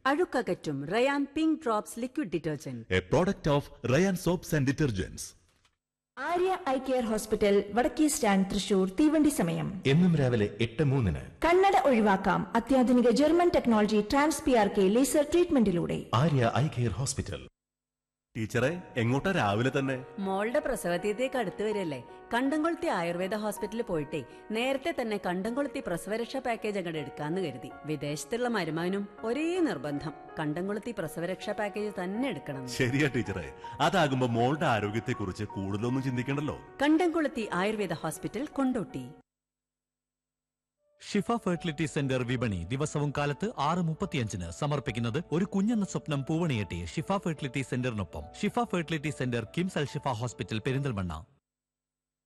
അഴുക്കകറ്റും Rayan pink drops liquid detergent a product of Rayan soaps and detergents Arya eye care hospital വടക്കേ stand Thrissur തീവണ്ടി സമയം എന്നും രാവിലെ എട്ട് മൂന്നിന് കണ്ണട ഒഴിവാക്കാം അത്യാധുനിക German technology trans P R K laser ട്രീറ്റ്മെന്റിലൂടെ ആര്യ ഐ കെയർ ഹോസ്പിറ്റൽ ടീച്ചറെ എങ്ങോട്ടാ രാവിലെ തന്നെ മോളുടെ പ്രസവതീയതേക്ക് അടുത്ത് വരില്ലേ കണ്ടംകൊളുത്തി ആയുർവേദ ഹോസ്പിറ്റലിൽ പോയിട്ടേ നേരത്തെ തന്നെ കണ്ടംകൊളുത്തി പ്രസവരക്ഷാ പാക്കേജ് അങ്ങോട്ട് എടുക്കാന്ന് കരുതി വിദേശത്തുള്ള മരുമാനും ഒരേ നിർബന്ധം കണ്ടംകൊളുത്തി പ്രസവരക്ഷാ പാക്കേജ് തന്നെ എടുക്കണം ശരിയാ ടീച്ചറെ അതാകുമ്പോ മോളുടെ ആരോഗ്യത്തെക്കുറിച്ച് കൂടുതലൊന്നും ചിന്തിക്കണ്ടല്ലോ Kandamkoluthi Ayurveda hospital Kondotty Shifa fertility centre വിപണി ദിവസവും കാലത്ത് ആറ് മുപ്പത്തിയഞ്ചിന് സമർപ്പിക്കുന്നത് ഒരു കുഞ്ഞെന്ന സ്വപ്നം പൂവണിയെട്ടി ഷിഫ ഫെർട്ടിലിറ്റി സെന്ററിനൊപ്പം Shifa fertility centre KIMS Al Shifa hospital Perinthalmanna